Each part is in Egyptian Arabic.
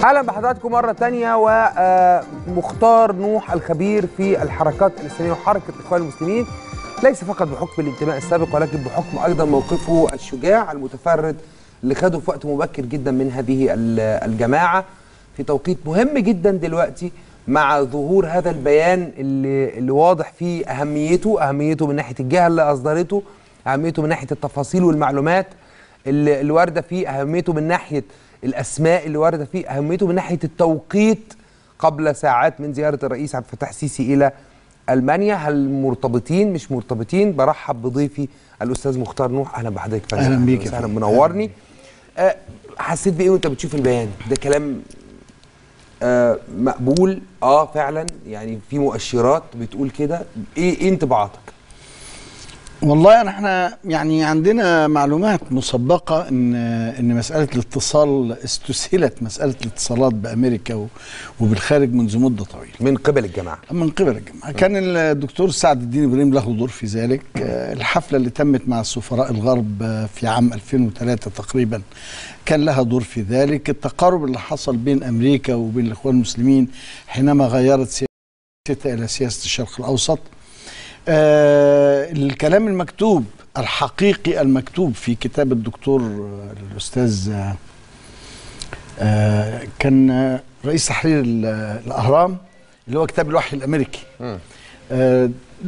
اهلا بحضراتكم مره تانية ومختار نوح الخبير في الحركات الاسلاميه وحركه الاخوان المسلمين ليس فقط بحكم الانتماء السابق ولكن بحكم ايضا موقفه الشجاع المتفرد اللي خده في وقت مبكر جدا من هذه الجماعه في توقيت مهم جدا دلوقتي مع ظهور هذا البيان اللي, اللي واضح فيه اهميته اهميته من ناحيه الجهه اللي اصدرته اهميته من ناحيه التفاصيل والمعلومات اللي اللي وارده فيه اهميته من ناحيه الاسماء اللي وارده فيه اهميته من ناحيه التوقيت قبل ساعات من زياره الرئيس عبد الفتاح السيسي الى المانيا هل مرتبطين مش مرتبطين برحب بضيفي الاستاذ مختار نوح اهلا بحضرتك فندم. أهلا بيك يا وسهلا فندم. منورني آه حسيت بايه وانت بتشوف البيان ده كلام آه مقبول اه فعلا يعني في مؤشرات بتقول كده ايه ايه انطباعاتك والله أنا احنا يعني عندنا معلومات مسبقه ان ان مساله الاتصال استسهلت مساله الاتصالات بامريكا و- وبالخارج منذ مده طويله من قبل الجماعه من قبل الجماعه كان الدكتور سعد الدين ابراهيم له دور في ذلك آه، الحفله اللي تمت مع سفراء الغرب آه، في عام 2003 تقريبا كان لها دور في ذلك التقارب اللي حصل بين امريكا وبين الاخوان المسلمين حينما غيرت سياستها الى سياسه الشرق الاوسط آه الكلام المكتوب الحقيقي المكتوب في كتاب الدكتور آه، الاستاذ آه آه كان آه، رئيس تحرير ال- الاهرام اللي هو كتاب الوحي الامريكي آه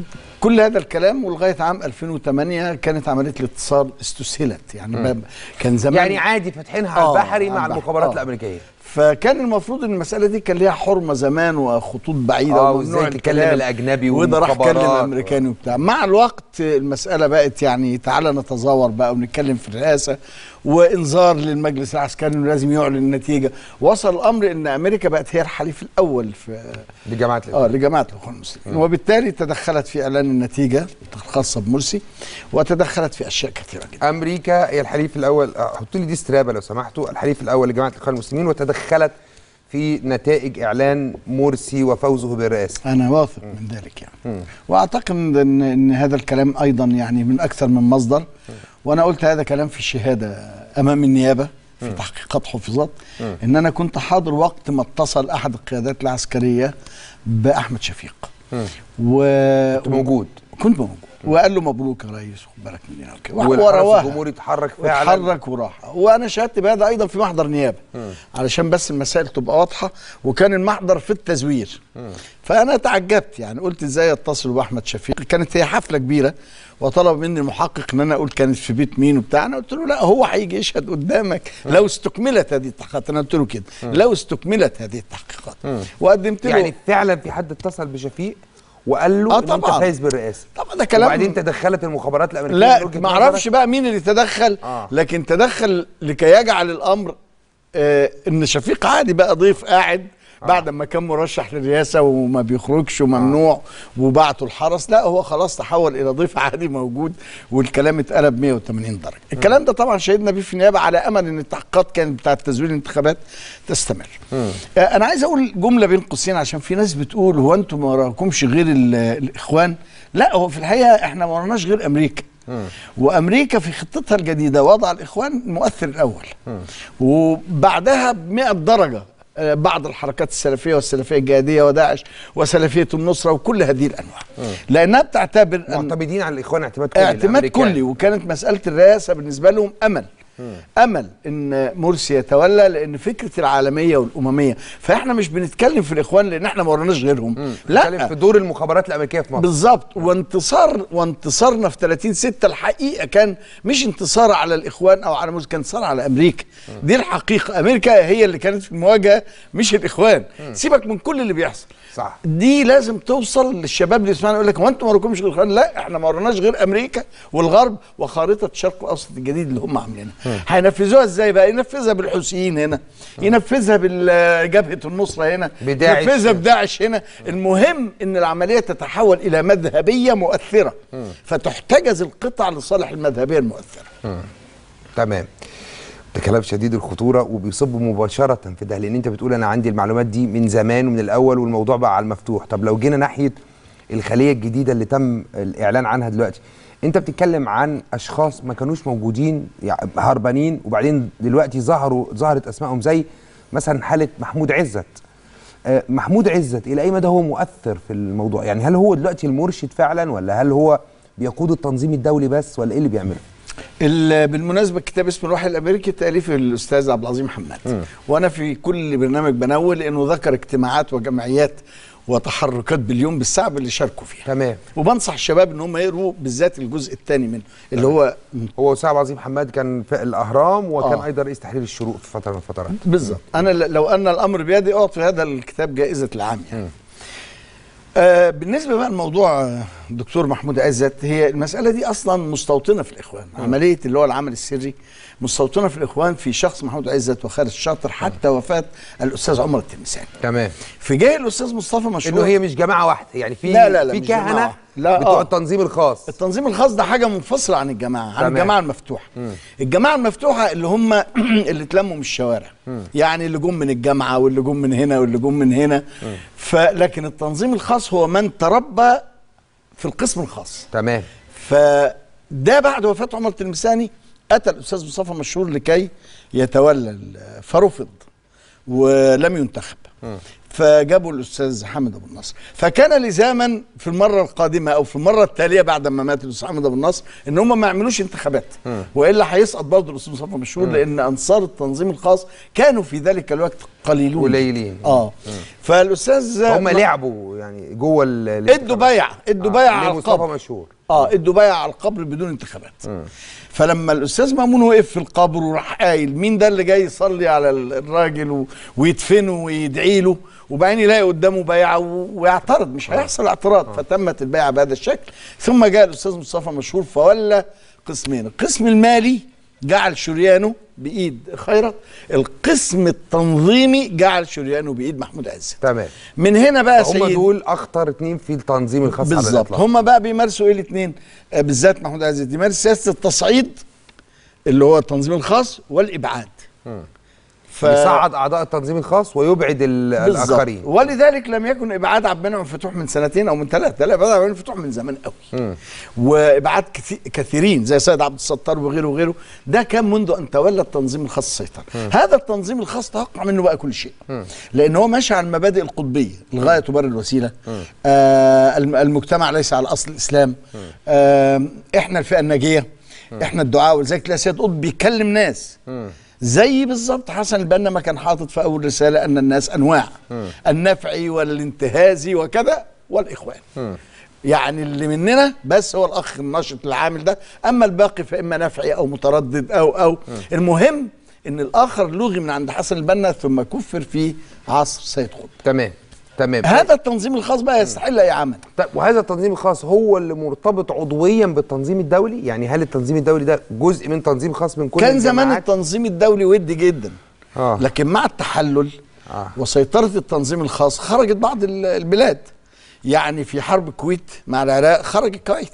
كل هذا الكلام ولغايه عام 2008 كانت عمليه الاتصال استسهلت يعني باب- كان زمان يعني عادي فاتحينها على آه، البحري على مع البحر. المخابرات آه. الامريكيه فكان المفروض ان المساله دي كان ليها حرمه زمان وخطوط بعيده آه، وممنوع وإزاي تكلم الكلام. الأجنبي وده راح والمخابرات كلم و- امريكاني وبتاع مع الوقت المساله بقت يعني تعالى نتزاور بقى ونتكلم في الرئاسه وانذار للمجلس العسكري انه لازم يعلن النتيجه وصل الامر ان امريكا بقت هي الحليف الاول في لجماعه اه لجماعه الاخوان المسلمين وبالتالي تدخلت في اعلان النتيجه الخاصه بمرسي وتدخلت في اشياء كثيره جدا امريكا هي الحليف الاول آه، حطوا لي دي استرابه لو سمحتوا الحليف الاول لجماعه الاخوان المسلمين وتدخلت في نتائج اعلان مرسي وفوزه بالرئاسه انا واثق من ذلك يعني واعتقد ان ان هذا الكلام ايضا يعني من اكثر من مصدر وانا قلت هذا كلام في الشهاده امام النيابه في تحقيقات حفظت ان انا كنت حاضر وقت ما اتصل احد القيادات العسكريه باحمد شفيق و كنت موجود كنت موجود وقال له مبروك يا ريس خد بالك مننا وكده والحرس ورواها الجمهوري اتحرك فعلا اتحرك وراح وانا شهدت بهذا ايضا في محضر نيابه علشان بس المسائل تبقى واضحه وكان المحضر في التزوير فانا تعجبت يعني قلت ازاي اتصلوا باحمد شفيق كانت هي حفله كبيره وطلب مني المحقق ان انا اقول كانت في بيت مين وبتاع انا قلت له لا هو هيجي يشهد قدامك لو استكملت هذه التحقيقات انا قلت له كده لو استكملت هذه التحقيقات وقدمت له يعني فعلا في حد اتصل بشفيق وقال له آه ان انت طبعاً. فايز بالرئاسه طبعا ده كلام وبعدين تدخلت المخابرات الامريكيه من لا وجهة ما اعرفش نظرك؟ بقى مين اللي تدخل آه. لكن تدخل لكي يجعل الامر آه ان شفيق عادي بقى ضيف قاعد بعد ما كان مرشح للرئاسه وما بيخرجش وممنوع وبعته الحرس لا هو خلاص تحول الى ضيف عادي موجود والكلام اتقلب 180 درجه الكلام ده طبعا شهدنا بيه في النيابه على امل ان التحقيقات كانت بتاعه تزوير الانتخابات تستمر آه انا عايز اقول جمله بين قوسين عشان في ناس بتقول هو انتم ما وراكمش غير ال- الاخوان لا هو في الحقيقه احنا ما وراناش غير امريكا وامريكا في خطتها الجديده وضع الاخوان المؤثر الاول وبعدها ب 100 درجه آه، بعض الحركات السلفيه والسلفيه الجهاديه وداعش وسلفيه النصره وكل هذه الانواع لانها بتعتبر أن معتمدين على الاخوان اعتماد كلي اعتماد الأمريكان. كلي وكانت مساله الرئاسه بالنسبه لهم امل امل ان مرسي يتولى لان فكره العالميه والامميه فاحنا مش بنتكلم في الاخوان لان احنا ما وراناش غيرهم بتتكلم لا في دور المخابرات الامريكيه في مصر بالظبط وانتصار وانتصارنا في 30 6 الحقيقه كان مش انتصار على الاخوان او على مرسي كان انتصار على امريكا دي الحقيقه امريكا هي اللي كانت في المواجهه مش الاخوان سيبك من كل اللي بيحصل صح دي لازم توصل للشباب اللي يسمعنا يقول لك هو انتوا ما وراكمش غير الاخوان لا احنا ما وراناش غير امريكا والغرب وخارطه الشرق الاوسط الجديد اللي هم عاملينها هينفذوها ازاي بقى ينفذها بالحوثيين هنا ينفذها بجبهه النصره هنا بداعش. ينفذها بداعش هنا المهم ان العمليه تتحول الى مذهبيه مؤثره فتحتجز القطع لصالح المذهبيه المؤثره تمام ده كلام شديد الخطوره وبيصب مباشره في ده لان انت بتقول انا عندي المعلومات دي من زمان ومن الاول والموضوع بقى على المفتوح طب لو جينا ناحيه الخليه الجديده اللي تم الاعلان عنها دلوقتي انت بتتكلم عن اشخاص ما كانوش موجودين يعني هربانين وبعدين دلوقتي ظهروا ظهرت اسمائهم زي مثلا حاله محمود عزت آه، محمود عزت الى اي مدى هو مؤثر في الموضوع يعني هل هو دلوقتي المرشد فعلا ولا هل هو بيقود التنظيم الدولي بس ولا ايه اللي بيعمله ال- بالمناسبه كتاب اسمه الوحي الامريكي تاليف الاستاذ عبد العظيم حماد وانا في كل برنامج بنول انه ذكر اجتماعات وجمعيات وتحركات باليوم بالساعه اللي شاركوا فيها تمام وبنصح الشباب ان هم يقروا بالذات الجزء الثاني منه اللي هو هو اسامه عظيم حماد كان في الاهرام وكان آه. ايضا رئيس تحرير الشروق في فتره من الفترات بالظبط انا ل- لو ان الامر بيدي اعطي هذا الكتاب جائزه العام يعني. آه بالنسبه بقى لموضوع آه، دكتور محمود عزت هي المساله دي اصلا مستوطنه في الاخوان عمليه اللي هو العمل السري مستوطنه في الاخوان في شخص محمود عزت وخالد الشاطر حتى وفاه الاستاذ عمر التلمساني تمام في جاي الاستاذ مصطفى مشروع انه هي مش جماعه واحده يعني في لا، لا، لا، في مش جماعة كهنه واحدة. لا، بتوع آه. التنظيم الخاص التنظيم الخاص ده حاجه منفصله عن الجماعه عن تمام. الجماعه المفتوحه الجماعه المفتوحه اللي هم اللي اتلموا من الشوارع يعني اللي جم من الجامعه واللي جم من هنا واللي جم من هنا فلكن التنظيم الخاص هو من تربى في القسم الخاص تمام فده بعد وفاه عمر التلمساني اتى الاستاذ مصطفى مشهور لكي يتولى ال- فرفض ولم ينتخب فجابوا الاستاذ حامد ابو النصر فكان لزاما في المره القادمه او في المره التاليه بعد ما مات الاستاذ حامد ابو النصر ان هم ما يعملوش انتخابات والا هيسقط برضه الاستاذ مصطفى مشهور لان انصار التنظيم الخاص كانوا في ذلك الوقت قليلون قليلين. اه فالاستاذ هم لعبوا يعني جوه ال ادوا بيع ادوا بيع على مصطفى القبر مشهور اه ادوا بيع على القبر بدون انتخابات فلما الاستاذ مامون وقف في القبر وراح قايل مين ده اللي جاي يصلي على ال- الراجل و... ويدفنه ويدعي له وبعدين يلاقي قدامه بيعه و... ويعترض مش هيحصل اعتراض فتمت البيعه بهذا الشكل ثم جاء الاستاذ مصطفى مشهور فولى قسمين القسم المالي جعل شريانه بايد خيرت القسم التنظيمي جعل شريانه بايد محمود عزت تمام من هنا بقى هم سيد دول اخطر اتنين في التنظيم الخاص على بالظبط الإطلاق. هم بقى بيمارسوا ايه الاثنين بالذات محمود عزت يمارس سياسه التصعيد اللي هو التنظيم الخاص والابعاد ف... يصعد اعضاء التنظيم الخاص ويبعد ال- بالظبط. الاخرين ولذلك لم يكن ابعاد عبد المنعم فتوح من سنتين او من ثلاثه لا ابعاد عبد المنعم فتوح من زمان قوي وابعاد كثي- كثيرين زي سيد عبد الستار وغيره وغيره ده كان منذ ان تولى التنظيم الخاص السيطره هذا التنظيم الخاص توقع منه بقى كل شيء لان هو ماشي على المبادئ القطبيه الغايه تبرر الوسيله آه الم- المجتمع ليس على اصل الاسلام آه احنا الفئه الناجيه احنا الدعاء ولذلك تلاقي سيد قطب بيكلم ناس زي بالظبط حسن البنا ما كان حاطط في اول رساله ان الناس انواع النفعي والانتهازي وكذا والاخوان يعني اللي مننا بس هو الاخ الناشط العامل ده اما الباقي فاما نفعي او متردد او او المهم ان الاخر لغي من عند حسن البنا ثم كفر في عصر سيد قطب تمام تمام هذا التنظيم الخاص بقى يستحل اي عمل طيب وهذا التنظيم الخاص هو اللي مرتبط عضويا بالتنظيم الدولي يعني هل التنظيم الدولي ده جزء من تنظيم خاص من كل كان زمان الجماعات؟ التنظيم الدولي ودي جدا آه. لكن مع التحلل آه. وسيطرة التنظيم الخاص خرجت بعض ال- البلاد يعني في حرب الكويت مع العراق خرج الكويت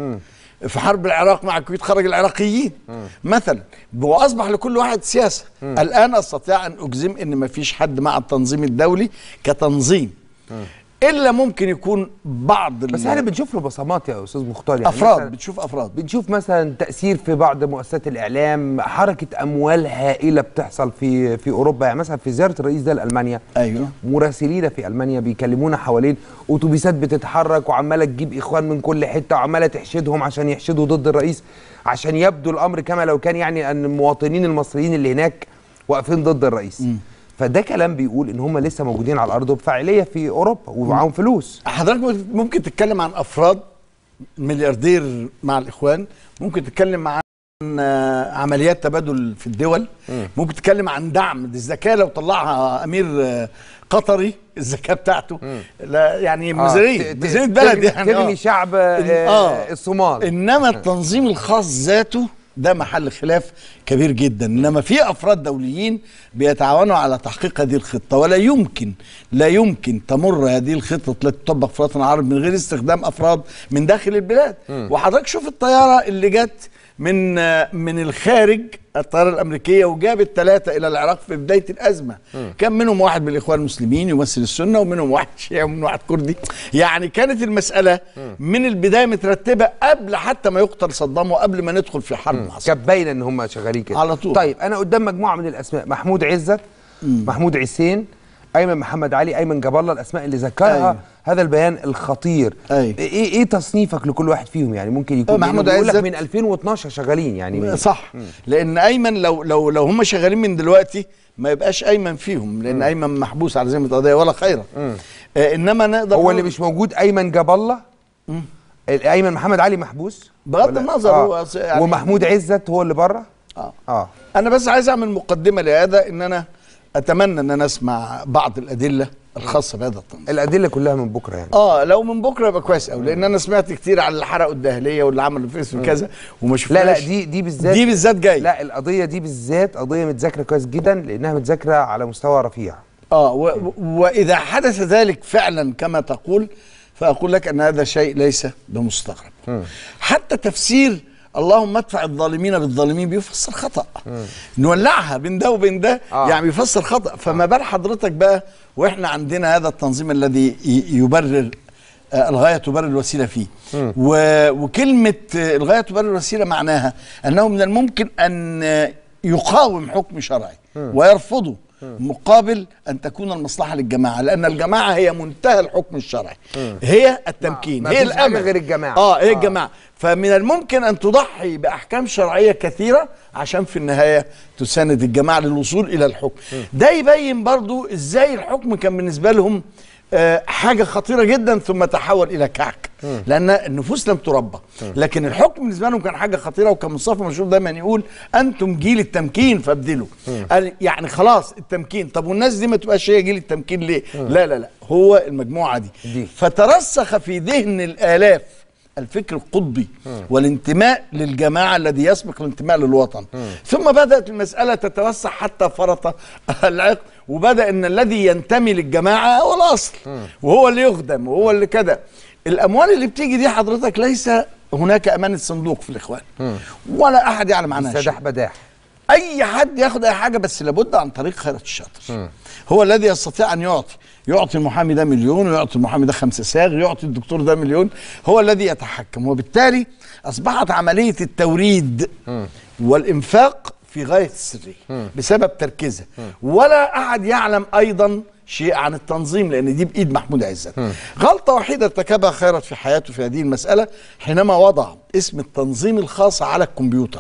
في حرب العراق مع الكويت خرج العراقيين مثلا واصبح لكل واحد سياسه الان استطيع ان اجزم ان ما فيش حد مع التنظيم الدولي كتنظيم الا ممكن يكون بعض ال- بس احنا بنشوف له بصمات يا استاذ مختار يعني افراد مثلاً بتشوف افراد بنشوف مثلا تاثير في بعض مؤسسات الاعلام حركه اموال هائله بتحصل في في اوروبا يعني مثلا في زياره الرئيس ده لالمانيا ايوه مراسلين في المانيا بيكلمونا حوالين اتوبيسات بتتحرك وعماله تجيب اخوان من كل حته وعماله تحشدهم عشان يحشدوا ضد الرئيس عشان يبدو الامر كما لو كان يعني ان المواطنين المصريين اللي هناك واقفين ضد الرئيس فده كلام بيقول ان هم لسه موجودين على الارض وبفاعليه في اوروبا ومعاهم فلوس حضرتك ممكن تتكلم عن افراد ملياردير مع الاخوان ممكن تتكلم عن آه، عمليات تبادل في الدول ممكن تتكلم عن دعم دي الزكاه لو طلعها امير آه، قطري الزكاه بتاعته لا يعني ميزانيه ت- ت- ميزانيه بلد تغني- يعني تغني آه. شعب إن- آه الصومال انما التنظيم الخاص ذاته ده محل خلاف كبير جدا انما في افراد دوليين بيتعاونوا على تحقيق هذه الخطه ولا يمكن لا يمكن تمر هذه الخطه التي تطبق في الوطن العربي من غير استخدام افراد من داخل البلاد وحضرتك شوف الطياره اللي جت من من الخارج الطياره الامريكيه وجابت ثلاثه الى العراق في بدايه الازمه كان منهم واحد من الاخوان المسلمين يمثل السنه ومنهم واحد شيعي ومنهم واحد كردي يعني كانت المساله من البدايه مترتبه قبل حتى ما يقتل صدام وقبل ما ندخل في حرب مع صدام كانت باينه ان هم شغالين كده على طول. طيب انا قدام مجموعه من الاسماء محمود عزت محمود عسين ايمن محمد علي ايمن جاب الله الاسماء اللي ذكرها أيوة. هذا البيان الخطير أيوة. ايه ايه تصنيفك لكل واحد فيهم يعني ممكن يكون محمود بيقول لك عزت- من 2012 شغالين يعني من صح لان ايمن لو لو لو هم شغالين من دلوقتي ما يبقاش ايمن فيهم لان ايمن محبوس على ذمه قضيه ولا خيرا آه انما نقدر هو نقول- اللي مش موجود ايمن جاب الله ايمن محمد علي محبوس بغض ولا- النظر آه. هو أص- يعني- ومحمود عزت هو اللي بره آه. اه انا بس عايز اعمل مقدمه لهذا ان انا اتمنى ان انا اسمع بعض الادله الخاصه بهذا التنظيم الادله كلها من بكره يعني اه لو من بكره يبقى كويس قوي لان انا سمعت كتير على اللي حرقوا الدهليه واللي عملوا فيس وكذا وما لا شفناش لا دي دي بالذات دي بالذات جاي لا القضيه دي بالذات قضيه متذاكره كويس جدا لانها متذاكره على مستوى رفيع اه و و- واذا حدث ذلك فعلا كما تقول فاقول لك ان هذا شيء ليس بمستغرب حتى تفسير اللهم ادفع الظالمين بالظالمين بيفسر خطا نولعها بين ده وبين ده آه. يعني بيفسر خطا فما بال حضرتك بقى واحنا عندنا هذا التنظيم الذي ي- يبرر آه، الغايه تبرر الوسيله فيه و- وكلمه آه، الغايه تبرر الوسيله معناها انه من الممكن ان آه، يقاوم حكم شرعي ويرفضه مقابل ان تكون المصلحه للجماعه لان الجماعه هي منتهى الحكم الشرعي هي التمكين ما هي فيش حاجة الامل غير الجماعة. اه هي آه. الجماعه فمن الممكن ان تضحي باحكام شرعيه كثيره عشان في النهايه تساند الجماعه للوصول الى الحكم ده يبين برضو ازاي الحكم كان بالنسبه لهم آه، حاجه خطيره جدا ثم تحول الى كعك لان النفوس لم تربى لكن الحكم بالنسبه لهم كان حاجه خطيره وكان مصطفى مشهور دايما يقول انتم جيل التمكين فابدلوا قال يعني خلاص التمكين طب والناس دي ما تبقاش هي جيل التمكين ليه لا لا لا هو المجموعه دي, دي. فترسخ في ذهن الالاف الفكر القطبي والانتماء للجماعة الذي يسبق الانتماء للوطن ثم بدأت المسألة تتوسع حتى فرط العقد وبدأ أن الذي ينتمي للجماعة هو الأصل وهو اللي يخدم وهو اللي كده الأموال اللي بتيجي دي حضرتك ليس هناك أمانة صندوق في الإخوان ولا أحد يعلم عنها شيء سداح بداح اي حد ياخد اي حاجه بس لابد عن طريق خيرت الشاطر هو الذي يستطيع ان يعطي يعطي المحامي ده مليون ويعطي المحامي ده خمسة ساغ يعطي الدكتور ده مليون هو الذي يتحكم وبالتالي اصبحت عمليه التوريد والانفاق في غايه السريه بسبب تركيزها ولا احد يعلم ايضا شيء عن التنظيم لان دي بايد محمود عزت غلطه وحيده ارتكبها خيرت في حياته في هذه المساله حينما وضع اسم التنظيم الخاص على الكمبيوتر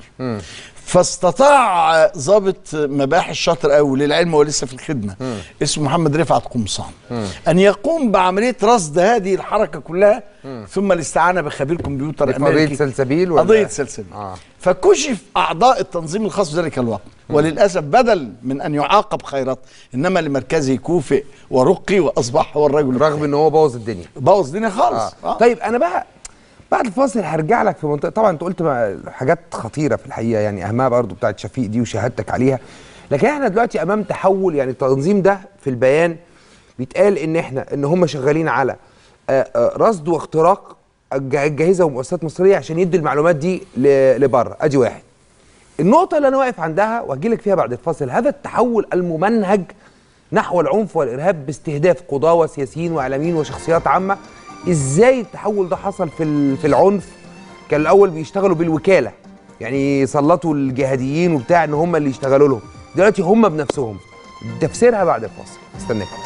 فاستطاع ضابط مباحث شاطر قوي للعلم هو لسه في الخدمه اسمه محمد رفعت قمصان ان يقوم بعمليه رصد هذه الحركه كلها ثم الاستعانه بخبير كمبيوتر قضية امريكي سلسبيل ولا قضيه سلسبيل آه. فكشف اعضاء التنظيم الخاص في ذلك الوقت وللاسف بدل من ان يعاقب خيرت انما لمركزه كوفئ ورقي واصبح هو الرجل رغم ان هو بوظ الدنيا بوظ الدنيا خالص آه. آه. طيب انا بقى بعد الفاصل هرجع لك في منطقه طبعا انت قلت ما- حاجات خطيره في الحقيقه يعني اهمها برضو بتاعت شفيق دي وشهادتك عليها لكن احنا دلوقتي امام تحول يعني التنظيم ده في البيان بيتقال ان احنا ان هم شغالين على آه، آه، رصد واختراق الج- الجاهزه ومؤسسات مصريه عشان يدوا المعلومات دي ل- لبره ادي واحد النقطة اللي أنا واقف عندها وهجي لك فيها بعد الفاصل هذا التحول الممنهج نحو العنف والإرهاب باستهداف قضاة وسياسيين وإعلاميين وشخصيات عامة إزاي التحول ده حصل في ال- في العنف كان الأول بيشتغلوا بالوكالة يعني يسلطوا الجهاديين وبتاع إن هم اللي يشتغلوا لهم دلوقتي هم بنفسهم تفسيرها بعد الفاصل استناكم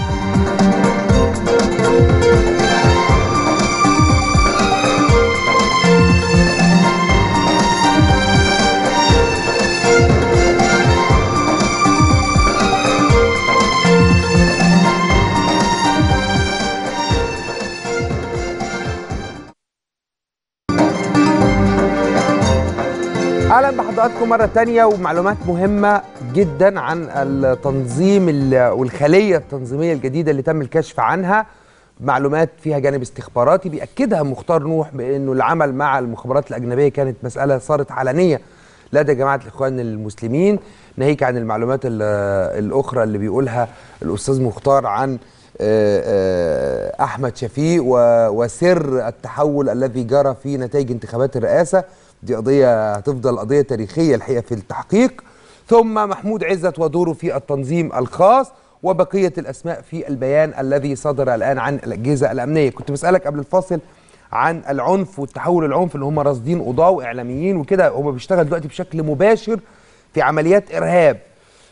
اهلا بحضراتكم مره تانية ومعلومات مهمه جدا عن التنظيم ال- والخليه التنظيميه الجديده اللي تم الكشف عنها معلومات فيها جانب استخباراتي بياكدها مختار نوح بانه العمل مع المخابرات الاجنبيه كانت مساله صارت علنيه لدى جماعه الاخوان المسلمين ناهيك عن المعلومات ال- الاخرى اللي بيقولها الاستاذ مختار عن آه، آه، احمد شفيق و- وسر التحول الذي جرى في نتائج انتخابات الرئاسه دي قضيه هتفضل قضيه تاريخيه الحقيقه في التحقيق ثم محمود عزت ودوره في التنظيم الخاص وبقيه الاسماء في البيان الذي صدر الان عن الاجهزه الامنيه كنت بسالك قبل الفاصل عن العنف والتحول العنف اللي هم راصدين قضاه واعلاميين وكده هم بيشتغل دلوقتي بشكل مباشر في عمليات ارهاب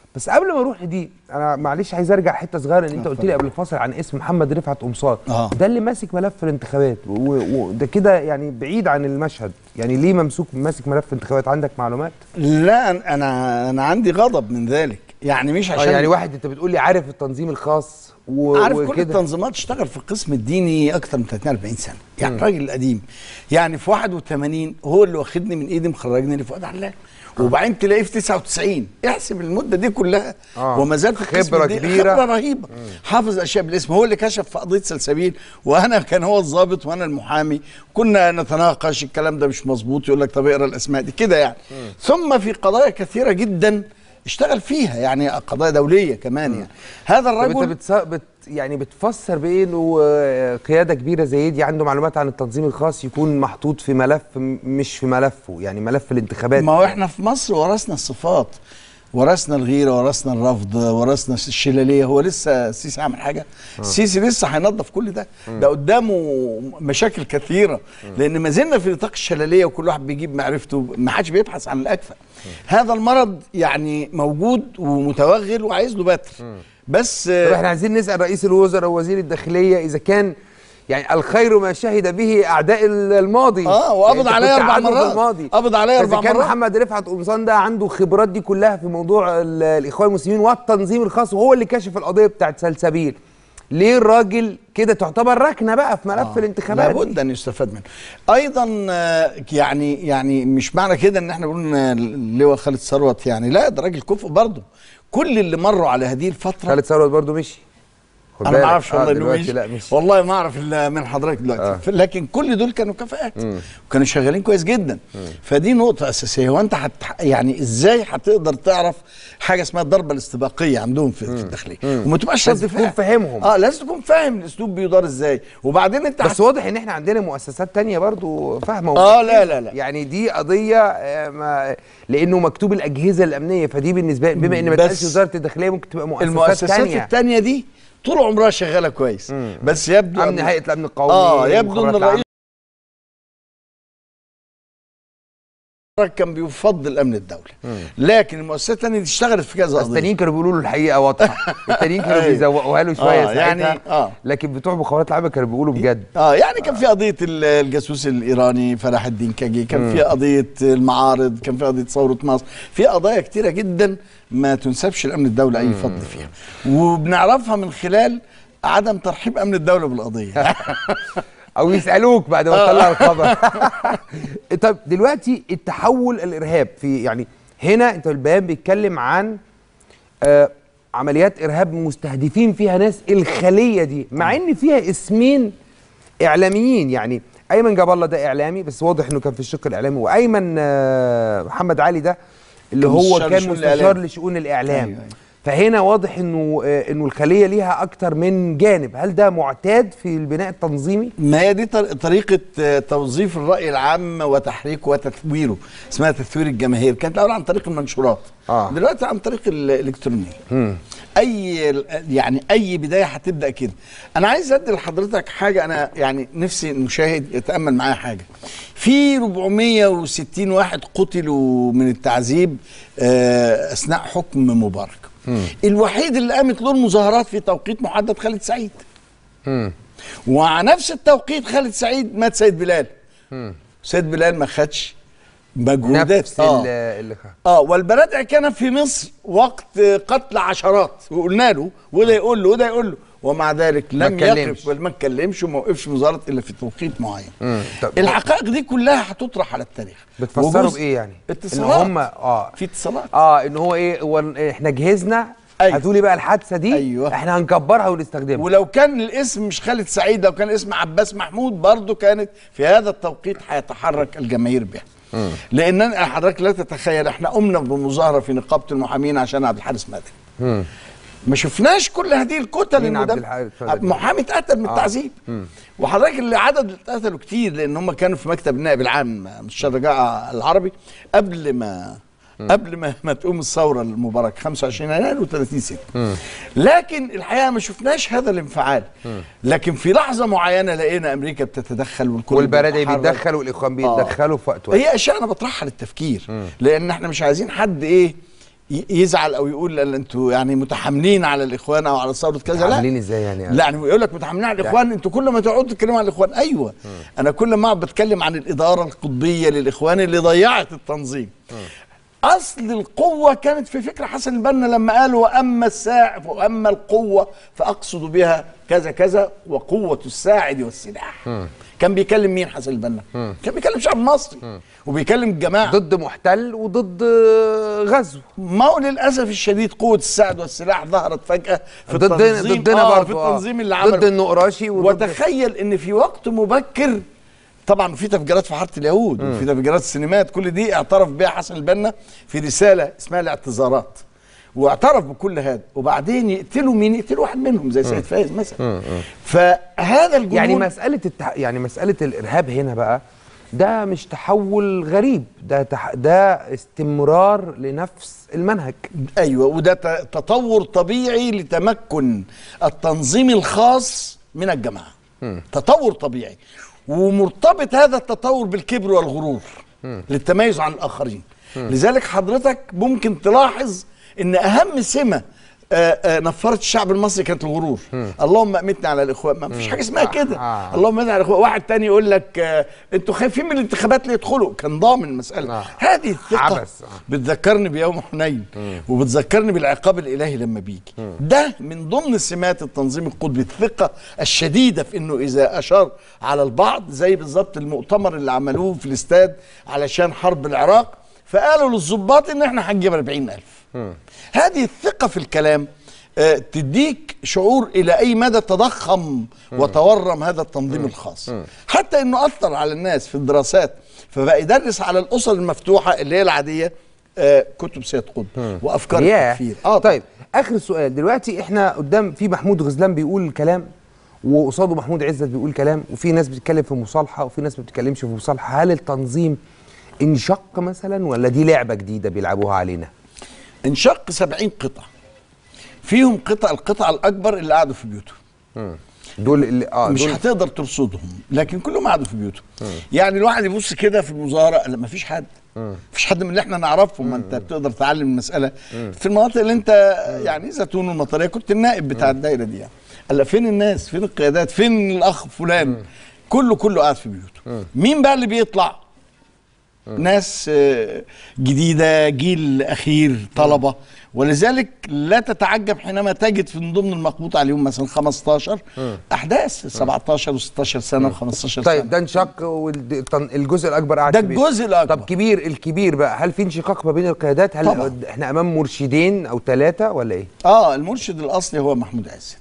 بس قبل ما اروح لدي انا معلش عايز ارجع حته صغيره ان انت قلت لي قبل الفاصل عن اسم محمد رفعت قمصان آه. ده اللي ماسك ملف الانتخابات و- وده كده يعني بعيد عن المشهد يعني ليه ممسوك ماسك ملف الانتخابات عندك معلومات لا انا انا عندي غضب من ذلك يعني مش آه عشان يعني واحد انت بتقول لي عارف التنظيم الخاص و... عارف كل وكده التنظيمات اشتغل في القسم الديني اكتر من 30 40 سنه يعني راجل قديم يعني في 81 هو اللي واخدني من ايدي مخرجني لفؤاد علام وبعدين تلاقيه في 99 احسب المده دي كلها آه. وما زال في القسم خبرة الديني. كبيرة. خبره رهيبه حافظ اشياء بالاسم هو اللي كشف في قضيه سلسبيل وانا كان هو الضابط وانا المحامي كنا نتناقش الكلام ده مش مظبوط يقول لك طب اقرا الاسماء دي كده يعني ثم في قضايا كثيره جدا اشتغل فيها يعني قضايا دوليه كمان يعني هذا طب انت الرجل بتص... بت... يعني بتفسر بايه انه آه، قياده كبيره زي دي عنده معلومات عن التنظيم الخاص يكون محطوط في ملف م- مش في ملفه يعني ملف الانتخابات ما هو احنا في مصر ورثنا الصفات ورثنا الغيره ورثنا الرفض ورثنا الشلاليه هو لسه السيسي عامل حاجه السيسي لسه هينظف كل ده ده قدامه مشاكل كثيره لان ما زلنا في نطاق الشلاليه وكل واحد بيجيب معرفته ما حدش بيبحث عن الاكفأ هذا المرض يعني موجود ومتوغل وعايز له بتر بس طب احنا عايزين نسال رئيس الوزراء ووزير الداخليه اذا كان يعني الخير ما شهد به اعداء الماضي اه وقبض يعني انت عليا كنت اربع عنده في مرات الماضي قبض عليا فاذا اربع كان مرات محمد رفعت قمصان ده عنده خبرات دي كلها في موضوع ال- الاخوان المسلمين والتنظيم الخاص وهو اللي كشف القضيه بتاعت سلسبيل ليه الراجل كده تعتبر ركنه بقى في ملف الانتخابات دي؟ لابد ان يستفاد منه ايضا آه، يعني يعني مش معنى كده ان احنا بنقول ان اللواء خالد ثروت يعني لا ده راجل كفء برضه كل اللي مروا على هذه الفتره خالد ثروت برضه مشي خد انا ما بالك. اعرفش آه، والله انه دلوقتي مشي لا مشي والله ما اعرف الا من حضرتك دلوقتي آه. ف- لكن كل دول كانوا كفاءات وكانوا شغالين كويس جدا فدي نقطه اساسيه هو انت حت يعني ازاي هتقدر تعرف حاجه اسمها الضربه الاستباقيه عندهم في, في الداخليه وما تبقاش لازم رد تكون فعل. فاهمهم. اه لازم تكون فاهم الاسلوب بيدار ازاي وبعدين انت بس واضح ان احنا عندنا مؤسسات تانية برضو فاهمه آه، ومركزة. لا، لا، لا. يعني دي قضيه آه، ما لانه مكتوب الاجهزه الامنيه فدي بالنسبه بما ان ما بس تقالش وزاره الداخليه ممكن تبقى مؤسسات, المؤسسات تانية التانية دي طول عمرها شغاله كويس بس يبدو امن أن- هيئه الامن القومي اه يبدو ان المخابرات الرئيس كان بيفضل امن الدوله لكن المؤسسات الثانيه دي اشتغلت في كذا بس قضيه التانيين كانوا بيقولوا له الحقيقه واضحه التانيين كانوا أيوة. بيزوقوها له شويه آه، ساعتها يعني- آه. لكن بتوع مخابرات العامه كانوا بيقولوا بجد اه يعني كان في قضيه ال- الجاسوس الايراني فلاح الدين كاجي كان في قضيه المعارض كان في قضيه ثوره مصر في قضايا كتيره جدا ما تنسبش لامن الدوله اي فضل فيها وبنعرفها من خلال عدم ترحيب امن الدوله بالقضيه او يسالوك بعد ما آه. تطلع الخبر طب دلوقتي التحول الارهاب في يعني هنا انت البيان بيتكلم عن آه عمليات ارهاب مستهدفين فيها ناس الخليه دي مع ان فيها اسمين اعلاميين يعني ايمن جاب الله ده اعلامي بس واضح انه كان في الشق الاعلامي وايمن آه محمد علي ده اللي كان هو مستشار كان لشؤون مستشار الإعلام. لشؤون الاعلام أيوة، أيوة. فهنا واضح انه آه انه الخليه ليها اكتر من جانب هل ده معتاد في البناء التنظيمي ما هي دي طر- طريقة آه، توظيف الرأي العام وتحريكه وتثويره اسمها تثوير الجماهير كانت الأول عن طريق المنشورات آه. دلوقتي عن طريق الإلكترونية أي يعني أي بداية هتبدأ كده أنا عايز أدي لحضرتك حاجة أنا يعني نفسي المشاهد يتأمل معايا حاجة في 460 واحد قتلوا من التعذيب آه، أثناء حكم مبارك الوحيد اللي قامت له المظاهرات في توقيت محدد خالد سعيد وعلى نفس التوقيت خالد سعيد مات سيد بلال سيد بلال ما خدش مجهودات نفس اه, ال- اللي خ- آه والبرادع كان في مصر وقت قتل عشرات وقلنا له وده يقول له وده يقول له ومع ذلك ما لم اتكلمش. يقف وما اتكلمش وما وقفش مظاهرات الا في توقيت معين مم. طب الحقائق دي كلها هتطرح على التاريخ بتفسروا وجزء- بايه يعني؟ اتصالات ان هم اه في اتصالات اه ان هو ايه هو احنا جهزنا أيوة. هاتوا لي بقى الحادثه دي أيوة. احنا هنكبرها ونستخدمها ولو كان الاسم مش خالد سعيد لو كان اسم عباس محمود برضه كانت في هذا التوقيت هيتحرك الجماهير بها لان أنا- حضرتك لا تتخيل احنا قمنا بمظاهره في نقابه المحامين عشان عبد الحارس مدني ما شفناش كل هذه الكتل مين عبد المدب- الحارس مدني؟ محامي اتقتل من التعذيب وحضرتك اللي عدد اللي اتقتلوا كتير لان هم كانوا في مكتب النائب العام مستشار الرجاء العربي قبل ما قبل ما ما تقوم الثوره المباركه 25 يناير و30 6 لكن الحقيقه ما شفناش هذا الانفعال لكن في لحظه معينه لقينا امريكا بتتدخل والكل والبرادعي بيتحرك. بيتدخل والاخوان بيتدخلوا في وقت واحد هي اشياء انا بطرحها للتفكير لان احنا مش عايزين حد ايه ي- يزعل او يقول لا انتوا يعني متحاملين على الاخوان او على ثوره كذا لا عاملين ازاي يعني لا يعني يقول لك متحاملين على الاخوان انتوا كل ما تقعدوا تتكلموا عن الاخوان ايوه انا كل ما أقعد بتكلم عن الاداره القطبيه للاخوان اللي ضيعت التنظيم اصل القوه كانت في فكر حسن البنا لما قال واما الساعد واما القوه فاقصد بها كذا كذا وقوه الساعد والسلاح كان بيكلم مين حسن البنا كان بيكلم الشعب المصري وبيكلم الجماعه ضد محتل وضد آه، غزو ما هو للاسف الشديد قوه السعد والسلاح ظهرت فجاه في ضدنا التنظيم ضدنا آه برضه في آه. التنظيم اللي عمله ضد النقراشي وضد وتخيل ان في وقت مبكر طبعا في تفجيرات في حاره اليهود وفي تفجيرات السينمات كل دي اعترف بها حسن البنا في رساله اسمها الاعتذارات واعترف بكل هذا وبعدين يقتلوا مين يقتلوا واحد منهم زي سيد فايز مثلا فهذا الجمهور يعني مسألة التح... يعني مسألة الإرهاب هنا بقى ده مش تحول غريب ده تح... ده استمرار لنفس المنهج ايوه وده ت- تطور طبيعي لتمكن التنظيم الخاص من الجماعه تطور طبيعي ومرتبط هذا التطور بالكبر والغرور للتميز عن الاخرين لذلك حضرتك ممكن تلاحظ ان اهم سمه آه، آه، نفرت الشعب المصري كانت الغرور اللهم امتنا على الاخوان ما فيش حاجه اسمها كده آه. اللهم امتنا على الاخوان واحد تاني يقول لك آه، انتوا خايفين من الانتخابات اللي يدخلوا كان ضامن المساله آه. هذه الثقه عبث. آه. بتذكرني بيوم حنين وبتذكرني بالعقاب الالهي لما بيجي ده من ضمن سمات التنظيم القطبي الثقه الشديده في انه اذا اشار على البعض زي بالظبط المؤتمر اللي عملوه في الاستاد علشان حرب العراق فقالوا للظباط ان احنا هنجيب 40000 هذه الثقه في الكلام آه، تديك شعور الى اي مدى تضخم وتورم هذا التنظيم الخاص حتى انه اثر على الناس في الدراسات فبقى يدرس على الاسر المفتوحه اللي هي العاديه آه، كتب سيد قطب وافكار ياه. التكفير طيب اخر سؤال دلوقتي احنا قدام في محمود غزلان بيقول كلام وقصاده محمود عزت بيقول كلام وفي ناس بتتكلم في مصالحه وفي ناس ما بتتكلمش في مصالحه هل التنظيم انشق مثلا ولا دي لعبه جديده بيلعبوها علينا انشق 70 قطعه فيهم قطع القطعه الاكبر اللي قعدوا في بيوتهم دول اللي اه مش دول هتقدر ترصدهم لكن كلهم قعدوا في بيوتهم يعني الواحد يبص كده في المظاهره لا مفيش حد مفيش حد من اللي احنا نعرفهم ما انت بتقدر تعلم المساله في المناطق اللي انت يعني زيتون والمطريه كنت النائب بتاع الدايره دي يعني قال فين الناس فين القيادات فين الاخ فلان كله كله قاعد في بيوته مين بقى اللي بيطلع ناس آه، جديده جيل اخير طلبه ولذلك لا تتعجب حينما تجد في من ضمن المقبوط عليهم مثلا 15 احداث 17 و16 سنه و15 سنه طيب ده انشق والجزء الاكبر قاعد ده في بيته. الجزء الأكبر. طب كبير الكبير بقى هل في انشقاق ما بين القيادات هل طبعاً. احنا امام مرشدين او ثلاثه ولا ايه اه المرشد الاصلي هو محمود عزت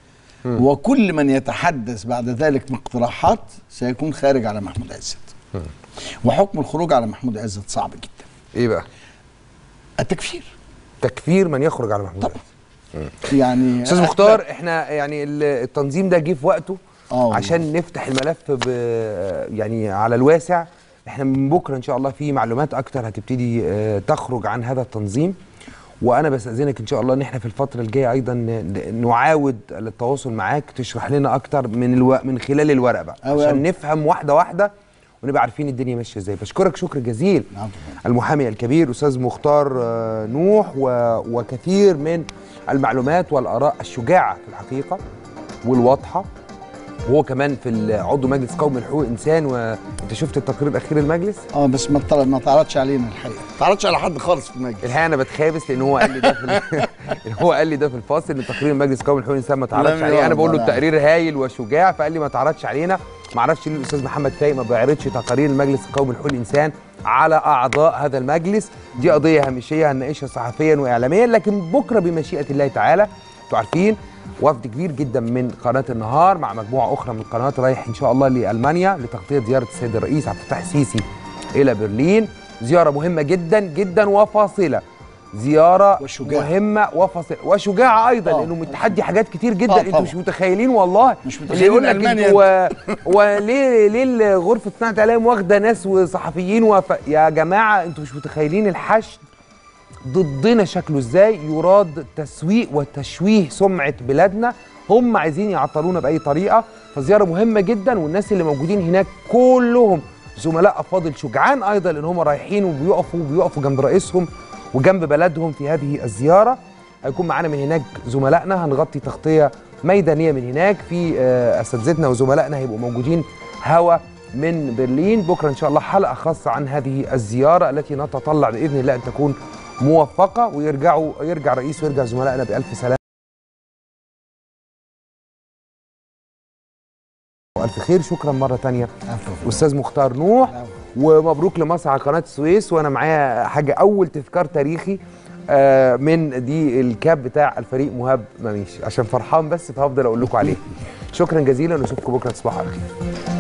وكل من يتحدث بعد ذلك باقتراحات سيكون خارج على محمود عزت وحكم الخروج على محمود عزت صعب جدا ايه بقى التكفير تكفير من يخرج على محمود طبعا عزت. يعني استاذ مختار احنا يعني ال- التنظيم ده جه في وقته آه والله. عشان نفتح الملف ب يعني على الواسع احنا من بكره ان شاء الله في معلومات اكتر هتبتدي آه، تخرج عن هذا التنظيم وانا بستاذنك ان شاء الله ان احنا في الفتره الجايه ايضا ن- نعاود التواصل معاك تشرح لنا اكتر من الو... من خلال الورق بقى أوي عشان أوي. نفهم واحده واحده ونبقى عارفين الدنيا ماشيه ازاي بشكرك شكر جزيل نعم. المحامي الكبير استاذ مختار آه، نوح و... وكثير من المعلومات والاراء الشجاعه في الحقيقه والواضحه وهو كمان في ال- عضو مجلس قومي لحقوق الانسان وانت شفت التقرير الاخير المجلس اه بس ما طلع ما تعرضش علينا الحقيقه ما تعرضش على حد خالص في المجلس الحقيقه انا بتخابس لان هو قال لي ده في ال- إن هو قال لي ده في الفاصل ان تقرير مجلس قومي لحقوق الانسان ما تعرضش لم عليه انا يعرض بقول له ولا التقرير هايل وشجاع فقال لي ما تعرضش علينا ما اعرفش ليه الاستاذ محمد فايق ما بيعرضش تقارير المجلس القومي لحقوق الانسان على اعضاء هذا المجلس دي قضيه هامشيه هنناقشها صحفيا واعلاميا لكن بكره بمشيئه الله تعالى انتوا عارفين وفد كبير جدا من قناه النهار مع مجموعه اخرى من القنوات رايح ان شاء الله لالمانيا لتغطيه زياره السيد الرئيس عبد الفتاح السيسي الى برلين زياره مهمه جدا جدا وفاصله زياره وشجاعة. مهمه وفاصله وشجاعه ايضا آه. لانه متحدي حاجات كتير جدا آه، انتوا طبعا. مش متخيلين والله مش اللي متخيلين يقول لك ألمانيا انتوا وليه ليه غرفه صناعه اعلام واخده ناس وصحفيين وف... يا جماعه انتوا مش متخيلين الحشد ضدنا شكله ازاي يراد تسويق وتشويه سمعه بلادنا هم عايزين يعطلونا باي طريقه فزياره مهمه جدا والناس اللي موجودين هناك كلهم زملاء افاضل شجعان ايضا ان هم رايحين وبيقفوا وبيقفوا جنب رئيسهم وجنب بلدهم في هذه الزياره هيكون معانا من هناك زملائنا هنغطي تغطيه ميدانيه من هناك في آه، اساتذتنا وزملائنا هيبقوا موجودين هوا من برلين بكره ان شاء الله حلقه خاصه عن هذه الزياره التي نتطلع باذن الله ان تكون موفقه ويرجعوا يرجع رئيس ويرجع زملائنا بالف سلامه والف خير شكرا مره تانية استاذ مختار نوح ومبروك لمصر على قناه السويس وانا معايا حاجه اول تذكار تاريخي آه، من دي الكاب بتاع الفريق مهاب مميش عشان فرحان بس فهفضل اقول لكم عليه شكرا جزيلا ونشوفكم بكره تصبحوا على خير